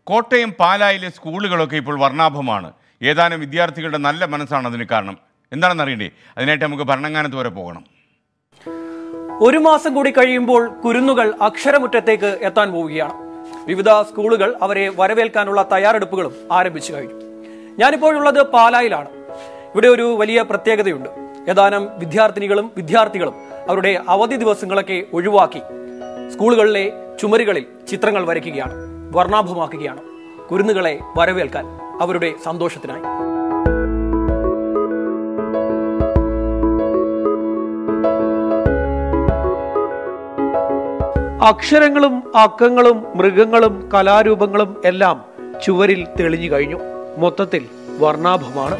കോട്ടയം പാലായിലെ സ്കൂളുകളൊക്കെ ഇപ്പോൾ വർണ്ണാഭമാണ് ഏതാനും വിദ്യാർത്ഥികളുടെ നല്ല മനസ്സാണ് അതിന് കാരണം എന്താണെന്ന് അറിയണ്ടേ അതിനായിട്ട് നമുക്ക് ഭരണങ്ങാനത്ത് വരെ പോകണം ഒരു മാസം കൂടി കഴിയുമ്പോൾ കുരുന്നുകൾ അക്ഷരമുറ്റത്തേക്ക് എത്താൻ പോവുകയാണ് വിവിധ സ്കൂളുകൾ അവരെ വരവേൽക്കാനുള്ള തയ്യാറെടുപ്പുകളും ആരംഭിച്ചു കഴിഞ്ഞു ഞാനിപ്പോഴുള്ളത് പാലായിലാണ് ഇവിടെ ഒരു വലിയ പ്രത്യേകതയുണ്ട് ഏതാനും വിദ്യാർത്ഥിനികളും വിദ്യാർത്ഥികളും അവരുടെ അവധി ദിവസങ്ങളൊക്കെ ഒഴിവാക്കി സ്കൂളുകളിലെ ചുമരുകളിൽ ചിത്രങ്ങൾ വരയ്ക്കുകയാണ് വർണ്ണാഭമാക്കുകയാണ് കുരുന്നുകളെ വരവേൽക്കാൻ അവരുടെ സന്തോഷത്തിനായി അക്ഷരങ്ങളും അക്കങ്ങളും മൃഗങ്ങളും കലാരൂപങ്ങളും എല്ലാം ചുവരിൽ തെളിഞ്ഞു കഴിഞ്ഞു മൊത്തത്തിൽ വർണ്ണാഭമാണ്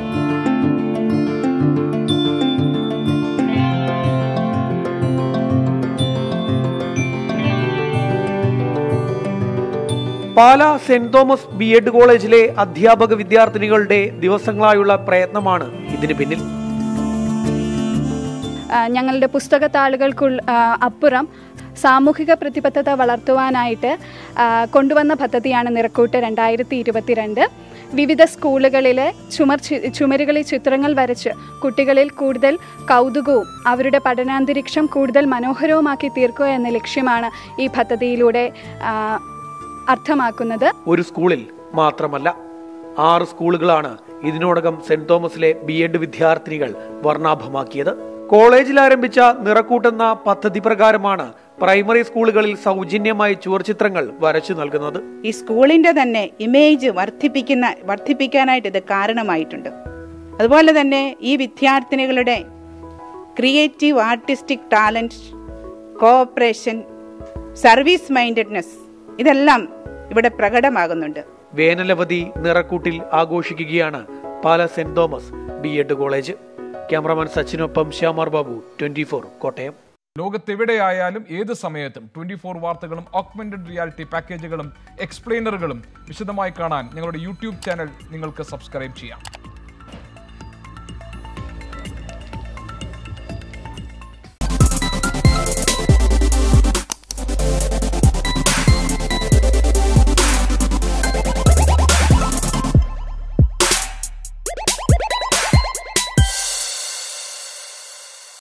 Pala Saint Thomas B Ed കോളേജിലെ അധ്യാപക വിദ്യാർത്ഥിനികളുടെ ദിവസങ്ങളായുള്ള പ്രയത്നമാണ് ഇതിന് പിന്നിൽ ആ, ഞങ്ങളുടെ പുസ്തകത്താളുകൾക്കുള്ള ആ, അപ്പുറം സാമൂഹിക പ്രതിബദ്ധത വളർത്തുവാനായിട്ട് ആ, കൊണ്ടുവന്ന പദ്ധതിയാണ് നിറക്കൂട്ട് രണ്ടായിരത്തി ഇരുപത്തിരണ്ട് വിവിധ സ്കൂളുകളിൽ ചുമർ ചി- ചുമരുകളിൽ ചിത്രങ്ങൾ വരച്ച് കുട്ടികളിൽ കൂടുതൽ കൗതുകവും അവരുടെ പഠനാന്തരീക്ഷം കൂടുതൽ മനോഹരവുമാക്കി തീർക്കുക എന്ന ലക്ഷ്യമാണ് ഈ പദ്ധതിയിലൂടെ ആ, അർത്ഥമാക്കുന്നത് ഒരു സ്കൂളിൽ മാത്രമല്ല ആറ് സ്കൂളുകളാണ് ഇതിനോടകം സെന്റ് തോമസിലെ ബി എഡ് വിദ്യാർത്ഥിനികൾ വർണ്ണാഭമാക്കിയത് കോളേജിൽ ആരംഭിച്ച നിറക്കൂട്ടെന്ന പദ്ധതി പ്രകാരമാണ് പ്രൈമറി സ്കൂളുകളിൽ സൗജന്യമായി ചുവർചിത്രങ്ങൾ വരച്ചു നൽകുന്നത് ഈ സ്കൂളിന്റെ തന്നെ ഇമേജ് വർദ്ധിപ്പിക്കുന്ന വർദ്ധിപ്പിക്കാനായിട്ട് ഇത് കാരണമായിട്ടുണ്ട് അതുപോലെ തന്നെ ഈ വിദ്യാർത്ഥിനികളുടെ creative artistic talent cooperation service mindedness ഇതെല്ലാം ഇവിടെ പ്രകടമാകുന്നുണ്ട് വേനലവധി നിറക്കൂട്ടിൽ ആഘോഷിക്കുകയാണ് Pala Saint Thomas B Ed college cameraman സച്ചിനൊപ്പം ശ്യാമാർ ബാബു ട്വന്റി കോട്ടയം ലോകത്തെവിടെയായാലും ഏത് സമയത്തും ട്വന്റി ഫോർ വാർത്തകളും ഓഗ്മെന്റഡ് റിയാലിറ്റി പാക്കേജുകളും എക്സ്പ്ലെയിനറുകളും വിശദമായി കാണാൻ ഞങ്ങളുടെ യൂട്യൂബ് ചാനൽ നിങ്ങൾക്ക് സബ്സ്ക്രൈബ് ചെയ്യാം